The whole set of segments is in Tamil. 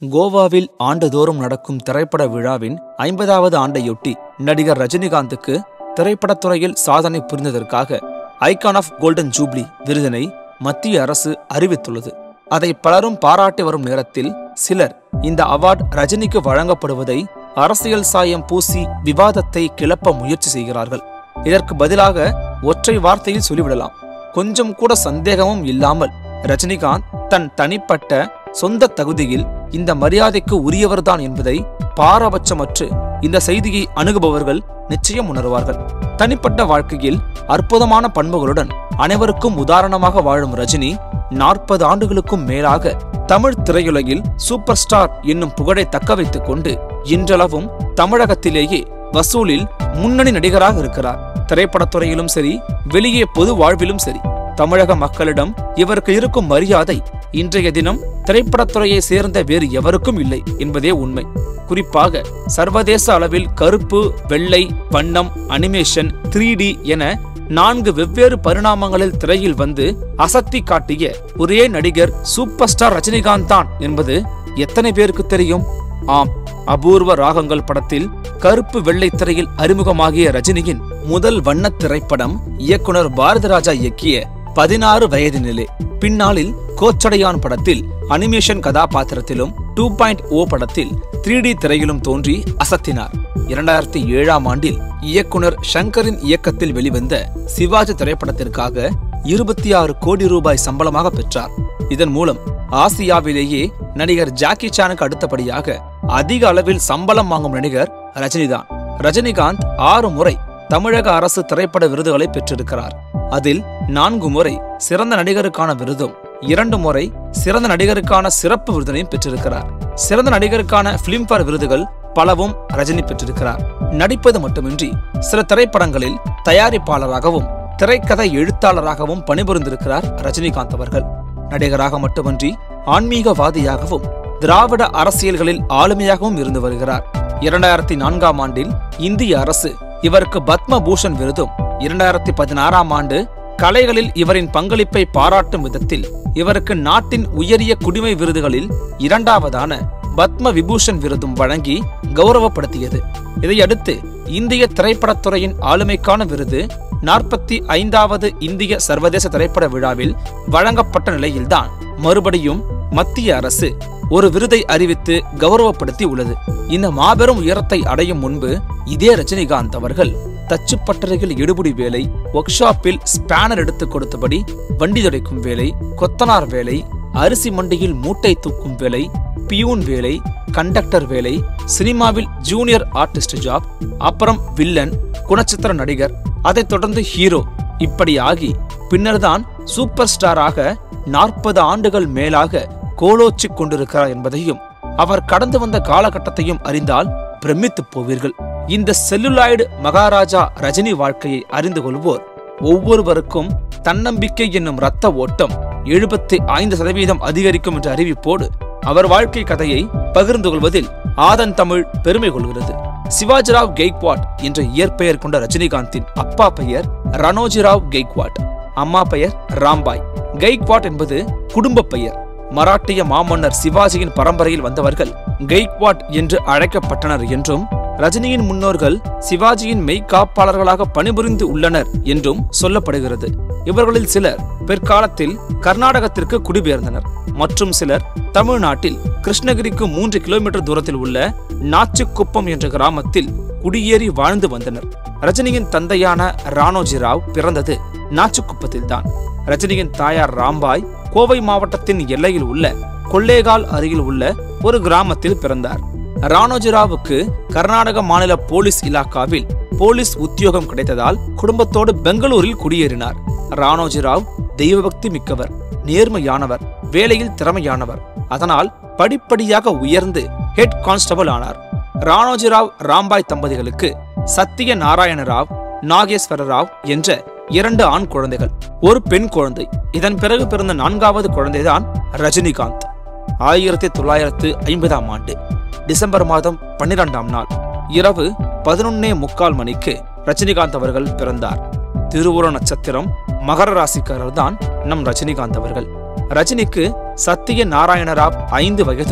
கோவாவில் ஆண்டுதோறும் நடக்கும் திரைப்பட விழாவின் ஐம்பதாவது ஆண்டையொட்டி நடிகர் ரஜினிகாந்துக்கு திரைப்படத்துறையில் சாதனை புரிந்ததற்காக ஐகான் ஆஃப் கோல்டன் ஜூப்ளி விருதினை மத்திய அரசு அறிவித்துள்ளது அதை பலரும் பாராட்டி வரும் நேரத்தில் சிலர் இந்த அவார்ட் ரஜினிக்கு வழங்கப்படுவதை அரசியல் சாயம் பூசி விவாதத்தை கிளப்ப முயற்சி செய்கிறார்கள் இதற்கு பதிலாக ஒற்றை வார்த்தையில் சொல்லிவிடலாம் கொஞ்சம் கூட சந்தேகமும் இல்லாமல் ரஜினிகாந்த் தன் தனிப்பட்ட சொந்த தகுதியில் இந்த மரியாதைக்கு உரியவர்தான் என்பதை பாரபட்சமற்று இந்த செய்தியை அணுகுபவர்கள் நிச்சயம் உணர்வார்கள் தனிப்பட்ட வாழ்க்கையில் அற்புதமான பண்புகளுடன் அனைவருக்கும் உதாரணமாக வாழும் ரஜினி நாற்பது ஆண்டுகளுக்கும் மேலாக தமிழ் திரையுலகில் சூப்பர் ஸ்டார் என்னும் புகழை தக்க வைத்துக் கொண்டு இன்றளவும் தமிழகத்திலேயே வசூலில் முன்னணி நடிகராக இருக்கிறார் திரைப்படத்துறையிலும் சரி வெளியே பொது வாழ்விலும் சரி தமிழக மக்களிடம் இவருக்கு இருக்கும் மரியாதை இன்றைய தினம் திரைப்படத்துறையை சேர்ந்த வேறு எவருக்கும் இல்லை என்பதே உண்மை குறிப்பாக சர்வதேச அளவில் கருப்பு வெள்ளை வண்ணம் அனிமேஷன் த்ரீ என நான்கு வெவ்வேறு பரிணாமங்களில் திரையில் வந்து அசத்தி காட்டிய ஒரே நடிகர் சூப்பர் ஸ்டார் ரஜினிகாந்த் தான் என்பது எத்தனை பேருக்கு தெரியும் ஆம் அபூர்வ ராகங்கள் படத்தில் கருப்பு வெள்ளை திரையில் அறிமுகமாகிய ரஜினியின் முதல் வண்ணத் திரைப்படம் இயக்குனர் பாரதிராஜா இயக்கிய பதினாறு வயதினிலே பின்னாளில் கோச்சடையான் படத்தில் அனிமேஷன் கதாபாத்திரத்திலும் டூ பாயிண்ட் ஓ படத்தில் த்ரீ டி திரையிலும் தோன்றி அசத்தினார் இரண்டாயிரத்தி ஏழாம் ஆண்டில் இயக்குனர் ஷங்கரின் இயக்கத்தில் வெளிவந்த சிவாஜி திரைப்படத்திற்காக இருபத்தி ஆறு கோடி ரூபாய் சம்பளமாக பெற்றார் இதன் மூலம் ஆசியாவிலேயே நடிகர் ஜாக்கி சானுக்கு அடுத்தபடியாக அதிக அளவில் சம்பளம் வாங்கும் நடிகர் ரஜினிதான் ரஜினிகாந்த் ஆறு முறை தமிழக அரசு திரைப்பட விருதுகளை பெற்றிருக்கிறார் அதில் நான்கு முறை சிறந்த நடிகருக்கான விருதும் இரண்டு முறை சிறந்த நடிகருக்கான சிறப்பு விருதினையும் பெற்றிருக்கிறார் சிறந்த நடிகருக்கான பிலிம்பேர் விருதுகள் பலவும் ரஜினி பெற்றிருக்கிறார் நடிப்பது மட்டுமின்றி சில திரைப்படங்களில் தயாரிப்பாளராகவும் திரைக்கதை எழுத்தாளராகவும் பணிபுரிந்திருக்கிறார் ரஜினிகாந்த் அவர்கள் நடிகராக மட்டுமன்றி ஆன்மீகவாதியாகவும் திராவிட அரசியல்களில் ஆளுமையாகவும் இருந்து வருகிறார் இரண்டாயிரத்தி நான்காம் ஆண்டில் இந்திய அரசு இவருக்கு பத்ம பூஷன் விருதும் இரண்டாயிரத்தி பதினாறாம் ஆண்டு கலைகளில் இவரின் பங்களிப்பை பாராட்டும் விதத்தில் இவருக்கு நாட்டின் உயரிய குடிமை விருதுகளில் இரண்டாவதான பத்ம விபூஷன் விருதும் வழங்கி கௌரவப்படுத்தியது இதையடுத்து இந்திய திரைப்படத்துறையின் ஆளுமைக்கான விருது நாற்பத்தி ஐந்தாவது இந்திய சர்வதேச திரைப்பட விழாவில் வழங்கப்பட்ட நிலையில்தான் மறுபடியும் மத்திய அரசு ஒரு விருதை அறிவித்து கௌரவப்படுத்தி உள்ளது இந்த மாபெரும் உயரத்தை அடையும் முன்பு இதே ரஜினிகாந்த் அவர்கள் தச்சுப்பட்டறையில் எடுபுடி வேலை ஒர்க் ஷாப்பில் ஸ்பேனர் எடுத்து கொடுத்தபடி வண்டி துடைக்கும் வேலை கொத்தனார் வேலை அரிசி மண்டியில் மூட்டை தூக்கும் வேலை பியூன் வேலை கண்டக்டர் வேலை சினிமாவில் ஜூனியர் ஆர்டிஸ்ட் ஜாப் அப்புறம் வில்லன் குணச்சித்திர நடிகர் அதைத் தொடர்ந்து ஹீரோ இப்படி ஆகி பின்னர்தான் சூப்பர் ஸ்டாராக நாற்பது ஆண்டுகள் மேலாக கோலோச்சிக் கொண்டிருக்கிறார் என்பதையும் அவர் கடந்து வந்த காலகட்டத்தையும் அறிந்தால் பிரமித்துப் போவீர்கள் இந்த செல்லுலாய்டு மகாராஜா ரஜினி வாழ்க்கையை அறிந்து கொள்வோர் ஒவ்வொருவருக்கும் தன்னம்பிக்கை என்னும் இரத்த ஓட்டம் எழுபத்தி ஐந்து சதவீதம் அதிகரிக்கும் என்ற அறிவிப்போடு அவர் வாழ்க்கை கதையை பகிர்ந்து கொள்வதில் ஆதன் தமிழ் பெருமை கொள்கிறது சிவாஜிராவ் கெய்க்வாட் என்ற இயற்பெயர் கொண்ட ரஜினிகாந்தின் அப்பா பெயர் ரணோஜிராவ் கெய்க்வாட் அம்மா பெயர் ராம்பாய் கெய்க்வாட் என்பது குடும்ப பெயர் மராட்டிய மாமன்னர் சிவாஜியின் பரம்பரையில் வந்தவர்கள் கெய்க்வாட் என்று அழைக்கப்பட்டனர் என்றும் ரஜினியின் முன்னோர்கள் சிவாஜியின் மெய்காப்பாளர்களாக பணிபுரிந்து உள்ளனர் என்றும் சொல்லப்படுகிறது இவர்களில் சிலர் பிற்காலத்தில் கர்நாடகத்திற்கு குடிபெயர்ந்தனர் மற்றும் சிலர் தமிழ்நாட்டில் கிருஷ்ணகிரிக்கு மூன்று கிலோமீட்டர் தூரத்தில் உள்ள நாச்சுக்குப்பம் என்ற கிராமத்தில் குடியேறி வாழ்ந்து வந்தனர் ரஜினியின் தந்தையான ராணோஜி ராவ் பிறந்தது நாச்சுக்குப்பத்தில்தான் ரஜினியின் தாயார் ராம்பாய் கோவை மாவட்டத்தின் எல்லையில் உள்ள கொள்ளேகால் அருகில் உள்ள ஒரு கிராமத்தில் பிறந்தார் ராணோஜிராவுக்கு கர்நாடக மாநில போலீஸ் இலாக்காவில் போலீஸ் உத்தியோகம் கிடைத்ததால் குடும்பத்தோடு பெங்களூரில் குடியேறினார் ராணோஜிராவ் தெய்வபக்தி மிக்கவர் நேர்மையானவர் வேலையில் திறமையானவர் அதனால் படிப்படியாக உயர்ந்து ஹெட் கான்ஸ்டபிள் ஆனார் ராணோஜிராவ் ராம்பாய் தம்பதிகளுக்கு சத்திய நாராயண ராவ் நாகேஸ்வர ராவ் என்ற இரண்டு ஆண் குழந்தைகள் ஒரு பெண் குழந்தை இதன் பிறகு பிறந்த நான்காவது குழந்தைதான் ரஜினிகாந்த் ஆயிரத்தி தொள்ளாயிரத்து ஐம்பதாம் ஆண்டு டிசம்பர் மாதம் பன்னிரெண்டாம் நாள் இரவு பதினொன்னே முக்கால் மணிக்கு ரஜினிகாந்த் அவர்கள் பிறந்தார் திருவுர நட்சத்திரம் மகர ராசிக்காரர் தான் நம் ரஜினிகாந்த் அவர்கள் ரஜினிக்கு சத்திய நாராயண ராவ் ஐந்து வயதும்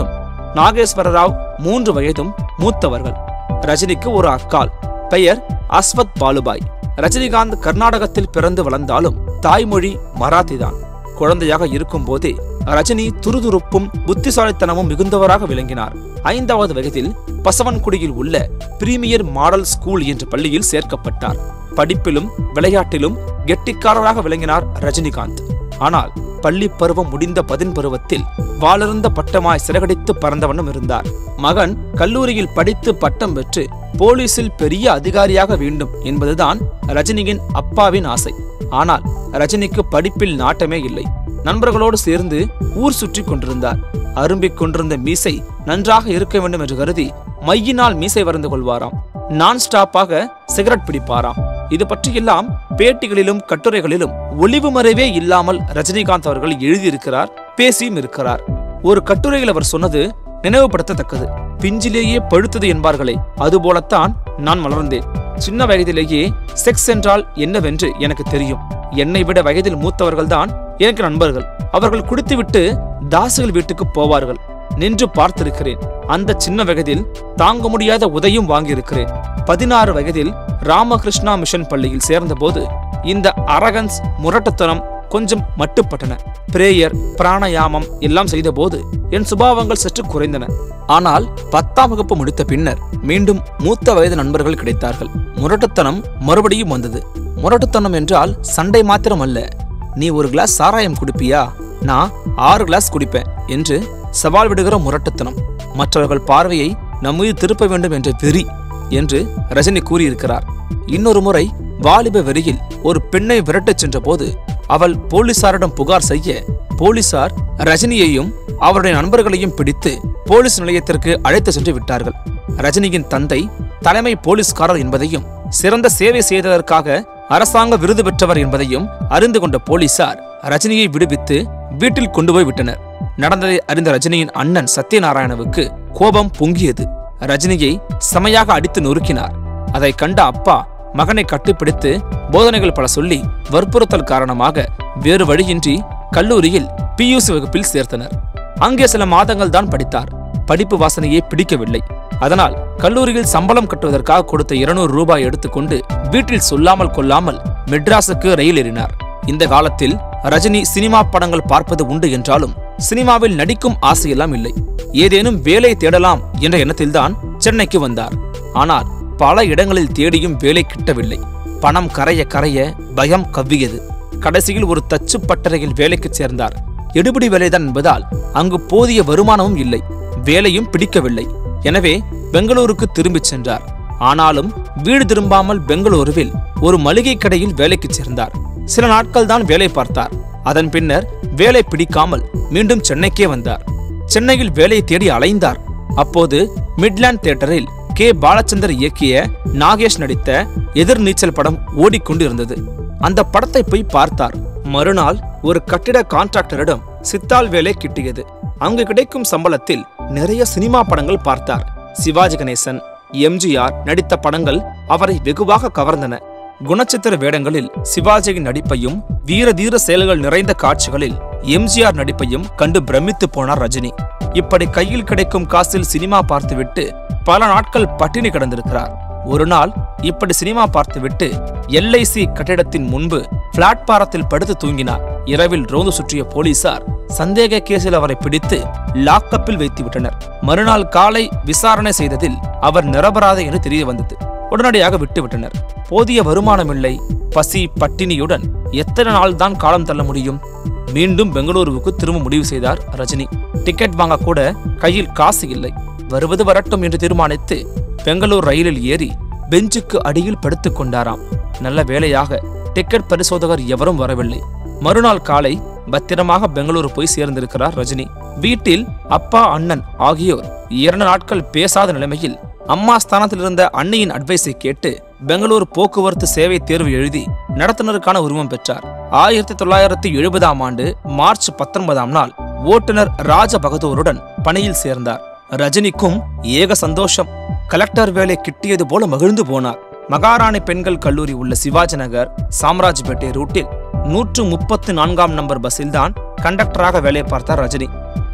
நாகேஸ்வர ராவ் மூன்று வயதும் மூத்தவர்கள் ரஜினிக்கு ஒரு அக்கால் பெயர் அஸ்வத் பாலுபாய் ரஜினிகாந்த் கர்நாடகத்தில் பிறந்து வளர்ந்தாலும் தாய்மொழி மராத்தி தான் குழந்தையாக இருக்கும்போதே ரஜினி துருதுருப்பும் புத்திசாலித்தனமும் மிகுந்தவராக விளங்கினார் ஐந்தாவது வயதில் பசவன்குடியில் உள்ள பிரீமியர் மாடல் ஸ்கூல் என்ற பள்ளியில் சேர்க்கப்பட்டார் படிப்பிலும் விளையாட்டிலும் கெட்டிக்காரராக விளங்கினார் ரஜினிகாந்த் ஆனால் பள்ளி பருவம் முடிந்த பதின் பருவத்தில் வாளிருந்த பட்டமாய் சிறகடித்து பறந்தவண்ணம் இருந்தார் மகன் கல்லூரியில் படித்து பட்டம் பெற்று போலீசில் பெரிய அதிகாரியாக வேண்டும் என்பதுதான் ரஜினியின் அப்பாவின் ஆசை ஆனால் ரஜினிக்கு படிப்பில் நாட்டமே இல்லை நண்பர்களோடு சேர்ந்து ஊர் சுற்றி கொண்டிருந்தார் அரும்பிக் கொண்டிருந்த மீசை நன்றாக இருக்க வேண்டும் என்று கருதி மையினால் மீசை வரைந்து கொள்வாராம் நான் ஸ்டாப்பாக சிகரெட் பிடிப்பாராம் இது பற்றியெல்லாம் பேட்டிகளிலும் கட்டுரைகளிலும் ஒளிவு மறைவே இல்லாமல் ரஜினிகாந்த் அவர்கள் எழுதியிருக்கிறார் பேசியும் இருக்கிறார் ஒரு கட்டுரையில் அவர் சொன்னது நினைவுபடுத்தத்தக்கது பிஞ்சிலேயே பழுத்தது என்பார்களே அதுபோலத்தான் நான் மலர்ந்தேன் சின்ன வயதிலேயே செக்ஸ் என்றால் என்னவென்று எனக்கு தெரியும் என்னை விட வயதில் மூத்தவர்கள்தான் எனக்கு நண்பர்கள் அவர்கள் குடித்துவிட்டு தாசுகள் வீட்டுக்கு போவார்கள் நின்று பார்த்திருக்கிறேன் அந்த சின்ன வயதில் தாங்க முடியாத உதையும் வாங்கியிருக்கிறேன் பதினாறு வயதில் ராமகிருஷ்ணா மிஷன் பள்ளியில் சேர்ந்தபோது இந்த அரகன்ஸ் முரட்டுத்தனம் கொஞ்சம் மட்டுப்பட்டன பிரேயர் பிராணயாமம் எல்லாம் செய்தபோது என் சுபாவங்கள் சற்று குறைந்தன ஆனால் பத்தாம் வகுப்பு முடித்த பின்னர் மீண்டும் மூத்த வயது நண்பர்கள் கிடைத்தார்கள் முரட்டுத்தனம் மறுபடியும் வந்தது முரட்டுத்தனம் என்றால் சண்டை மாத்திரம் அல்ல நீ ஒரு கிளாஸ் சாராயம் குடிப்பியா நான் ஆறு கிளாஸ் குடிப்பேன் என்று சவால் விடுகிற முரட்டுத்தனம் மற்றவர்கள் பார்வையை நம்மீது திருப்ப வேண்டும் என்ற வெறி என்று ரஜினி கூறியிருக்கிறார் இன்னொரு முறை வாலிப வெறியில் ஒரு பெண்ணை விரட்டச் சென்றபோது அவள் போலீசாரிடம் புகார் செய்ய போலீசார் ரஜினியையும் அவருடைய நண்பர்களையும் பிடித்து போலீஸ் நிலையத்திற்கு அழைத்து சென்று விட்டார்கள் ரஜினியின் தந்தை தலைமை போலீஸ்காரர் என்பதையும் சிறந்த சேவை செய்ததற்காக அரசாங்க விருது பெற்றவர் என்பதையும் அறிந்து கொண்ட போலீசார் ரஜினியை விடுவித்து வீட்டில் கொண்டு போய் விட்டனர் நடந்ததை அறிந்த ரஜினியின் அண்ணன் சத்யநாராயணவுக்கு கோபம் பொங்கியது ரஜினியை செமையாக அடித்து நொறுக்கினார் அதை கண்ட அப்பா மகனை கட்டிப்பிடித்து போதனைகள் பல சொல்லி வற்புறுத்தல் காரணமாக வேறு வழியின்றி கல்லூரியில் பியூசி வகுப்பில் சேர்த்தனர் அங்கே சில மாதங்கள் தான் படித்தார் படிப்பு வாசனையே பிடிக்கவில்லை அதனால் கல்லூரியில் சம்பளம் கட்டுவதற்காக கொடுத்த இருநூறு ரூபாய் எடுத்துக்கொண்டு வீட்டில் சொல்லாமல் கொள்ளாமல் மெட்ராஸுக்கு ரயில் ஏறினார் இந்த காலத்தில் ரஜினி சினிமா படங்கள் பார்ப்பது உண்டு என்றாலும் சினிமாவில் நடிக்கும் ஆசையெல்லாம் இல்லை ஏதேனும் வேலை தேடலாம் என்ற எண்ணத்தில்தான் சென்னைக்கு வந்தார் ஆனால் பல இடங்களில் தேடியும் வேலை கிட்டவில்லை பணம் கரைய கரைய பயம் கவ்வியது கடைசியில் ஒரு தச்சு பட்டறையில் வேலைக்குச் சேர்ந்தார் எடுபிடி வேலைதான் என்பதால் அங்கு போதிய வருமானமும் இல்லை வேலையும் பிடிக்கவில்லை எனவே பெங்களூருக்கு திரும்பிச் சென்றார் ஆனாலும் வீடு திரும்பாமல் பெங்களூருவில் ஒரு மளிகை கடையில் வேலைக்குச் சேர்ந்தார் சில நாட்கள் தான் வேலை பார்த்தார் அதன் பின்னர் வேலை பிடிக்காமல் மீண்டும் சென்னைக்கே வந்தார் சென்னையில் வேலை தேடி அலைந்தார் அப்போது மிட்லாண்ட் தியேட்டரில் கே பாலச்சந்தர் இயக்கிய நாகேஷ் நடித்த எதிர்நீச்சல் படம் ஓடிக்கொண்டு இருந்தது அந்த படத்தை போய் பார்த்தார் மறுநாள் ஒரு கட்டிட கான்ட்ராக்டரிடம் சித்தால் வேலை கிட்டியது அங்கு கிடைக்கும் சம்பளத்தில் நிறைய சினிமா படங்கள் பார்த்தார் சிவாஜி கணேசன் எம்ஜிஆர் நடித்த படங்கள் அவரை வெகுவாக கவர்ந்தன குணச்சித்திர வேடங்களில் சிவாஜியின் நடிப்பையும் வீர தீர செயல்கள் நிறைந்த காட்சிகளில் எம்ஜிஆர் நடிப்பையும் கண்டு பிரமித்து போனார் ரஜினி இப்படி கையில் கிடைக்கும் காசில் சினிமா பார்த்துவிட்டு பல நாட்கள் பட்டினி கிடந்திருக்கிறார் ஒரு நாள் இப்படி சினிமா பார்த்துவிட்டு எல்ஐசி கட்டிடத்தின் முன்பு பிளாட்பாரத்தில் படுத்து தூங்கினார் இரவில் ரோந்து சுற்றிய போலீசார் சந்தேக கேஸில் அவரை பிடித்து லாக்கப்பில் வைத்து விட்டனர் மறுநாள் காலை விசாரணை செய்ததில் அவர் நிரபராதி என்று தெரிய வந்தது உடனடியாக விட்டுவிட்டனர் போதிய வருமானமில்லை பசி பட்டினியுடன் எத்தனை நாள் தான் காலம் தள்ள முடியும் மீண்டும் பெங்களூருவுக்கு திரும்ப முடிவு செய்தார் ரஜினி டிக்கெட் வாங்க கூட கையில் காசு இல்லை வருவது வரட்டும் என்று தீர்மானித்து பெங்களூர் ரயிலில் ஏறி பெஞ்சுக்கு அடியில் படுத்துக் கொண்டாராம் நல்ல வேளையாக டிக்கெட் பரிசோதகர் எவரும் வரவில்லை மறுநாள் காலை பத்திரமாக பெங்களூரு போய் சேர்ந்திருக்கிறார் ரஜினி வீட்டில் அப்பா அண்ணன் ஆகியோர் இரண்டு நாட்கள் பேசாத நிலைமையில் அம்மா ஸ்தானத்தில் இருந்த அண்ணியின் அட்வைஸை கேட்டு பெங்களூர் போக்குவரத்து சேவை தேர்வு எழுதி நடத்துனருக்கான உரிமம் பெற்றார் ஆயிரத்தி தொள்ளாயிரத்தி எழுபதாம் ஆண்டு மார்ச் பத்தொன்பதாம் நாள் ஓட்டுநர் ராஜ பகதூருடன் பணியில் சேர்ந்தார் ரஜினிக்கும் ஏக சந்தோஷம் கலெக்டர் வேலை கிட்டியது போல மகிழ்ந்து போனார் மகாராணி பெண்கள் கல்லூரி உள்ள சிவாஜி நகர் சாம்ராஜ்பேட்டை ரூட்டில் நூற்று முப்பத்து நான்காம் நம்பர் பஸ்ஸில்தான் கண்டக்டராக வேலை பார்த்தார் ரஜினி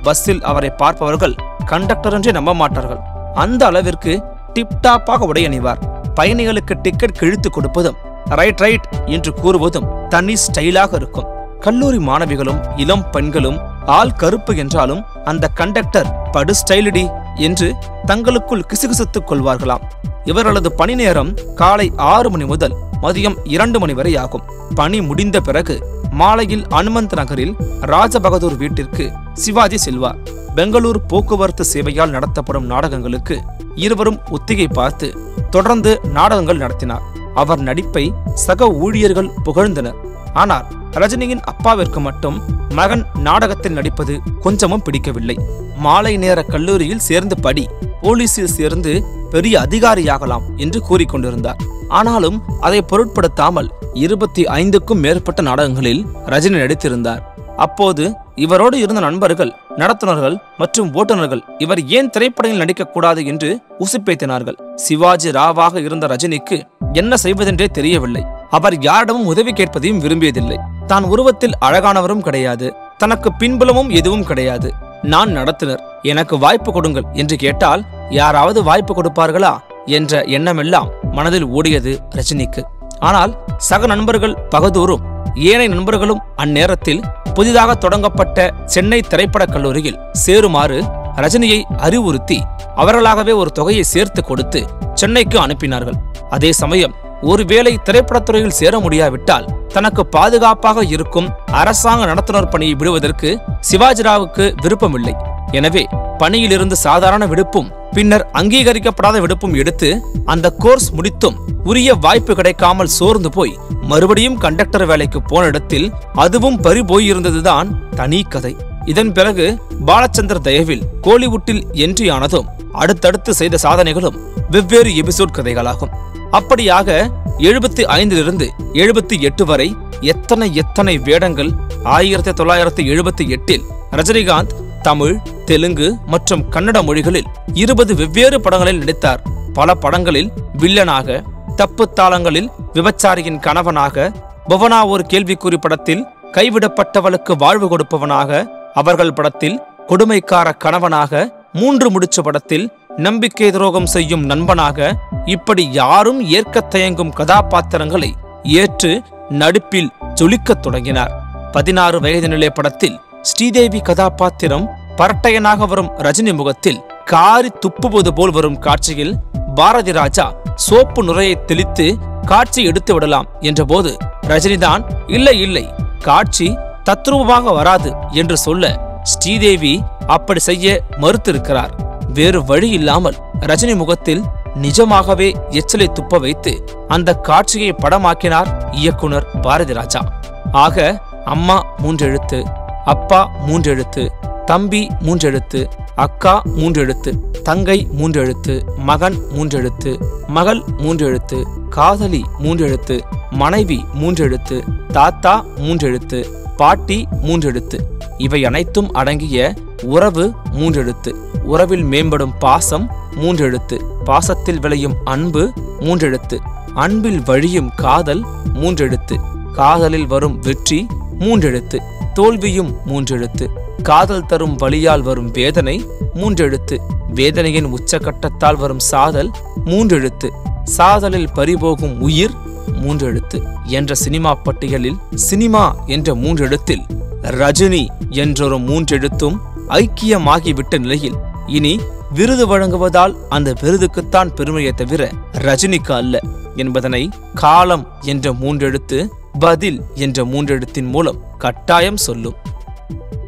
பஸ்ஸில் அவரை பார்ப்பவர்கள் கண்டக்டர் என்றே நம்ப மாட்டார்கள் அந்த அளவிற்கு டிப்டாப்பாக உடை அணிவார் பயணிகளுக்கு டிக்கெட் கிழித்து கொடுப்பதும் ரைட் ரைட் என்று கூறுவதும் தனி ஸ்டைலாக இருக்கும் கல்லூரி மாணவிகளும் இளம் பெண்களும் ஆள் கருப்பு என்றாலும் அந்த கண்டக்டர் படு ஸ்டைலடி என்று தங்களுக்குள் கிசுகிசுத்துக் கொள்வார்களாம் இவர்களது பணி நேரம் காலை ஆறு மணி முதல் மதியம் இரண்டு மணி வரை ஆகும் பணி முடிந்த பிறகு மாலையில் அனுமந்த் நகரில் ராஜபகதூர் வீட்டிற்கு சிவாஜி செல்வார் பெங்களூர் போக்குவரத்து சேவையால் நடத்தப்படும் நாடகங்களுக்கு இருவரும் ஒத்திகை பார்த்து தொடர்ந்து நாடகங்கள் நடத்தினார் அவர் நடிப்பை சக ஊழியர்கள் புகழ்ந்தனர் ஆனால் ரஜினியின் அப்பாவிற்கு மட்டும் மகன் நாடகத்தில் நடிப்பது கொஞ்சமும் பிடிக்கவில்லை மாலை நேர கல்லூரியில் சேர்ந்து படி போலீஸில் சேர்ந்து பெரிய அதிகாரியாகலாம் என்று கூறிக்கொண்டிருந்தார் ஆனாலும் அதை பொருட்படுத்தாமல் இருபத்தி ஐந்துக்கும் மேற்பட்ட நாடகங்களில் ரஜினி நடித்திருந்தார் அப்போது இவரோடு இருந்த நண்பர்கள் நடத்துனர்கள் மற்றும் ஓட்டுநர்கள் இவர் ஏன் திரைப்படங்களில் நடிக்கக்கூடாது என்று உசுப்பேத்தினார்கள் சிவாஜி ராவாக இருந்த ரஜினிக்கு என்ன செய்வதென்றே தெரியவில்லை அவர் யாரிடமும் உதவி கேட்பதையும் விரும்பியதில்லை தான் உருவத்தில் அழகானவரும் கிடையாது தனக்கு பின்புலமும் எதுவும் கிடையாது நான் நடத்துனர் எனக்கு வாய்ப்பு கொடுங்கள் என்று கேட்டால் யாராவது வாய்ப்பு கொடுப்பார்களா என்ற எண்ணமெல்லாம் மனதில் ஓடியது ரஜினிக்கு ஆனால் சக நண்பர்கள் பகதூரும் ஏனைய நண்பர்களும் அந்நேரத்தில் புதிதாக தொடங்கப்பட்ட சென்னை திரைப்படக் கல்லூரியில் சேருமாறு ரஜினியை அறிவுறுத்தி அவர்களாகவே ஒரு தொகையை சேர்த்து கொடுத்து சென்னைக்கு அனுப்பினார்கள் அதே சமயம் ஒருவேளை திரைப்படத்துறையில் சேர முடியாவிட்டால் தனக்கு பாதுகாப்பாக இருக்கும் அரசாங்க நடத்துனர் பணியை விடுவதற்கு சிவாஜிராவுக்கு விருப்பமில்லை எனவே பணியிலிருந்து சாதாரண விடுப்பும் பின்னர் அங்கீகரிக்கப்படாத விடுப்பும் எடுத்து அந்த கோர்ஸ் முடித்தும் உரிய வாய்ப்பு கிடைக்காமல் சோர்ந்து போய் மறுபடியும் கண்டக்டர் வேலைக்கு போன இடத்தில் அதுவும் பறி போயிருந்ததுதான் தனி கதை இதன் பிறகு பாலச்சந்தர் தயவில் கோலிவுட்டில் என்ட்ரி ஆனதும் அடுத்தடுத்து செய்த சாதனைகளும் வெவ்வேறு எபிசோட் கதைகளாகும் அப்படியாக எழுபத்தி ஐந்திலிருந்து எழுபத்தி எட்டு வரை எத்தனை எத்தனை வேடங்கள் ஆயிரத்தி தொள்ளாயிரத்தி எழுபத்தி எட்டில் ரஜினிகாந்த் தமிழ் தெலுங்கு மற்றும் கன்னட மொழிகளில் இருபது வெவ்வேறு படங்களில் நடித்தார் பல படங்களில் வில்லனாக தப்பு தாளங்களில் விபச்சாரியின் கணவனாக புவனா ஒரு கேள்விக்குறி படத்தில் கைவிடப்பட்டவளுக்கு வாழ்வு கொடுப்பவனாக அவர்கள் படத்தில் கொடுமைக்கார கணவனாக மூன்று முடிச்ச படத்தில் நம்பிக்கை துரோகம் செய்யும் நண்பனாக இப்படி யாரும் ஏற்கத் தயங்கும் கதாபாத்திரங்களை ஏற்று நடிப்பில் ஜொலிக்கத் தொடங்கினார் பதினாறு வயது நிலை படத்தில் ஸ்ரீதேவி கதாபாத்திரம் பரட்டையனாக வரும் ரஜினி முகத்தில் காரி துப்புவது போல் வரும் காட்சியில் பாரதி ராஜா சோப்பு நுரையை தெளித்து காட்சி எடுத்து விடலாம் என்றபோது ரஜினிதான் இல்லை இல்லை காட்சி தத்ரூபமாக வராது என்று சொல்ல ஸ்ரீதேவி அப்படி செய்ய மறுத்திருக்கிறார் வேறு வழி இல்லாமல் ரஜினி முகத்தில் நிஜமாகவே எச்சலை துப்ப வைத்து அந்த காட்சியை படமாக்கினார் இயக்குனர் பாரதி ராஜா ஆக அம்மா மூன்றெழுத்து அப்பா மூன்றெழுத்து தம்பி மூன்றெழுத்து அக்கா மூன்றெழுத்து தங்கை மூன்றெழுத்து மகன் மூன்றெழுத்து மகள் மூன்றெழுத்து காதலி மூன்றெழுத்து மனைவி மூன்றெழுத்து தாத்தா மூன்றெழுத்து பாட்டி மூன்றெழுத்து இவை அனைத்தும் அடங்கிய உறவு மூன்றெழுத்து உறவில் மேம்படும் பாசம் மூன்றெழுத்து பாசத்தில் விளையும் அன்பு மூன்றெழுத்து அன்பில் வழியும் காதல் மூன்றெழுத்து காதலில் வரும் வெற்றி மூன்றெழுத்து தோல்வியும் மூன்றெழுத்து காதல் தரும் வழியால் வரும் வேதனை மூன்றெழுத்து வேதனையின் உச்சக்கட்டத்தால் வரும் சாதல் மூன்றெழுத்து சாதலில் பறிபோகும் உயிர் மூன்றெழுத்து என்ற சினிமா பட்டியலில் சினிமா என்ற மூன்றெழுத்தில் ரஜினி என்றொரு மூன்றெழுத்தும் ஐக்கியமாகிவிட்ட நிலையில் இனி விருது வழங்குவதால் அந்த விருதுக்குத்தான் பெருமையை தவிர ரஜினிக்கு அல்ல என்பதனை காலம் என்ற மூன்றெழுத்து பதில் என்ற மூன்றெழுத்தின் மூலம் கட்டாயம் சொல்லும்